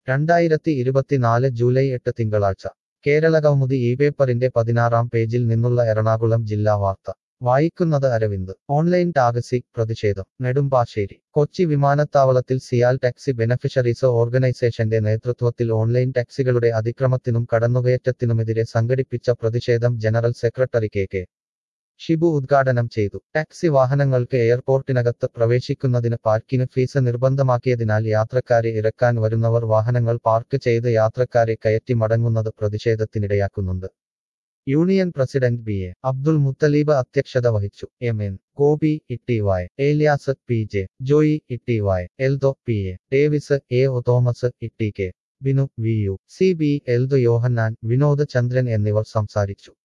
രണ്ടായിരത്തി ഇരുപത്തിനാല് ജൂലൈ എട്ട് തിങ്കളാഴ്ച കേരളകൗമുദി ഈ പേപ്പറിന്റെ പതിനാറാം പേജിൽ നിന്നുള്ള എറണാകുളം ജില്ലാ വാർത്ത വായിക്കുന്നത് അരവിന്ദ് ഓൺലൈൻ ടാക്സി പ്രതിഷേധം നെടുമ്പാശ്ശേരി കൊച്ചി വിമാനത്താവളത്തിൽ സിയാൽ ടാക്സി ബെനഫിഷ്യറീസ് ഓർഗനൈസേഷന്റെ നേതൃത്വത്തിൽ ഓൺലൈൻ ടാക്സികളുടെ അതിക്രമത്തിനും കടന്നുകയറ്റത്തിനുമെതിരെ സംഘടിപ്പിച്ച പ്രതിഷേധം general secretary K K Shibu ഉദ്ഘാടനം ചെയ്തു ടാക്സി വാഹനങ്ങൾക്ക് എയർപോർട്ടിനകത്ത് പ്രവേശിക്കുന്നതിന് പാർക്കിന് ഫീസ് നിർബന്ധമാക്കിയതിനാൽ യാത്രക്കാരെ ഇറക്കാൻ വരുന്നവർ വാഹനങ്ങൾ പാർക്ക് ചെയ്ത് യാത്രക്കാരെ കയറ്റി മടങ്ങുന്നത് പ്രതിഷേധത്തിനിടയാക്കുന്നുണ്ട് union president B A Abdul Muthaleeb അധ്യക്ഷത വഹിച്ചു M N Gopi Ittyvai Eliyas P J Joy Ittyvai Eldho P A Davis A O Thomas Itty K Binu V U C B Eldho Yohannan Vinod Chandran എന്നിവർ സംസാരിച്ചു